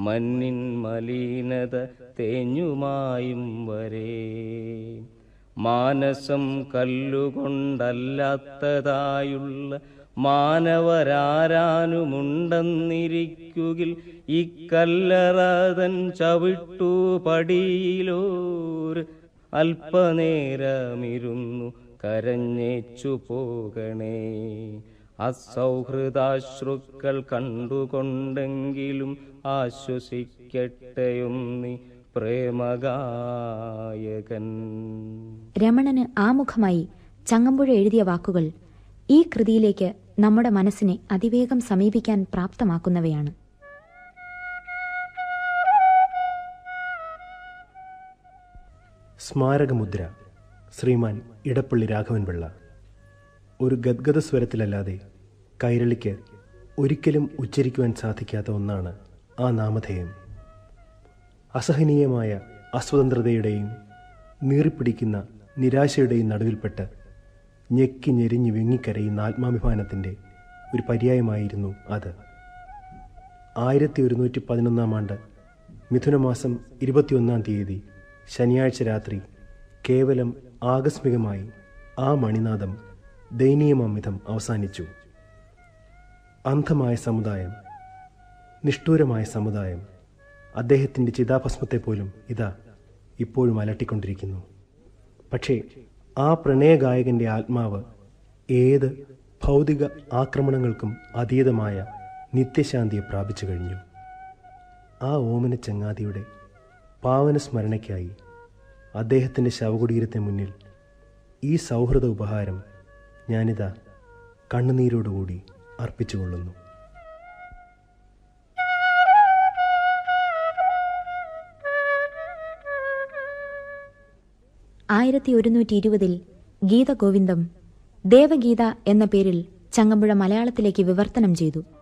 മണ്ണിൻ മലീനത തേഞ്ഞുമായും വരെ മാനസം കല്ലുകൊണ്ടല്ലാത്തതായുള്ള മാനവരാരാനുമുണ്ടെന്നിരിക്കുകിൽ ഇക്കല്ലറതൻ ചവിട്ടു പടിയിലോർ അല്പനേരമിരുന്നു കരഞ്ഞേച്ചു പോകണേ അസൗഹൃദാശ്രുക്കൾ കണ്ടുകൊണ്ടെങ്കിലും ആശ്വസിക്കട്ടെയൊന്നി പ്രേമഗായകൻ രമണന് ആമുഖമായി ചങ്ങമ്പുഴ എഴുതിയ വാക്കുകൾ ഈ കൃതിയിലേക്ക് നമ്മുടെ മനസ്സിനെ അതിവേഗം സമീപിക്കാൻ പ്രാപ്തമാക്കുന്നവയാണ് സ്മാരകമുദ്ര ശ്രീമാൻ ഇടപ്പള്ളി രാഘവൻ പിള്ള ഒരു ഗദ്ഗത സ്വരത്തിലല്ലാതെ കൈരളിക്ക് ഒരിക്കലും ഉച്ചരിക്കുവാൻ സാധിക്കാത്ത ഒന്നാണ് ആ നാമധേയം അസഹനീയമായ അസ്വതന്ത്രതയുടെയും നീറിപ്പിടിക്കുന്ന നിരാശയുടെയും നടുവിൽപ്പെട്ട് ഞെക്കി ഞെരിഞ്ഞ് വിങ്ങിക്കരയുന്ന ആത്മാഭിമാനത്തിൻ്റെ ഒരു പര്യായമായിരുന്നു അത് ആയിരത്തി ഒരുന്നൂറ്റി പതിനൊന്നാം ആണ്ട് മിഥുനമാസം ഇരുപത്തിയൊന്നാം തീയതി ശനിയാഴ്ച രാത്രി കേവലം ആകസ്മികമായി ആ മണിനാദം ദയനീയമാംവിധം അവസാനിച്ചു അന്ധമായ സമുദായം നിഷ്ഠൂരമായ സമുദായം അദ്ദേഹത്തിൻ്റെ ചിതാഭസ്മത്തെ പോലും ഇതാ ഇപ്പോഴും അലട്ടിക്കൊണ്ടിരിക്കുന്നു പക്ഷേ ആ പ്രണയഗായകന്റെ ആത്മാവ് ഏത് ഭൗതിക ആക്രമണങ്ങൾക്കും അതീതമായ നിത്യശാന്തിയെ പ്രാപിച്ചു കഴിഞ്ഞു ആ ഓമന ചങ്ങാതിയുടെ പാവന സ്മരണയ്ക്കായി അദ്ദേഹത്തിൻ്റെ ശവകുടീരത്തെ മുന്നിൽ ഈ സൗഹൃദ ഉപഹാരം ഞാനിതാ കണ്ണുനീരോടുകൂടി അർപ്പിച്ചുകൊള്ളുന്നു ആയിരത്തി ഒരുന്നൂറ്റി ഇരുപതിൽ ഗീതഗോവിന്ദം ദേവഗീത എന്ന പേരിൽ ചങ്ങമ്പുഴ മലയാളത്തിലേക്ക് വിവർത്തനം ചെയ്തു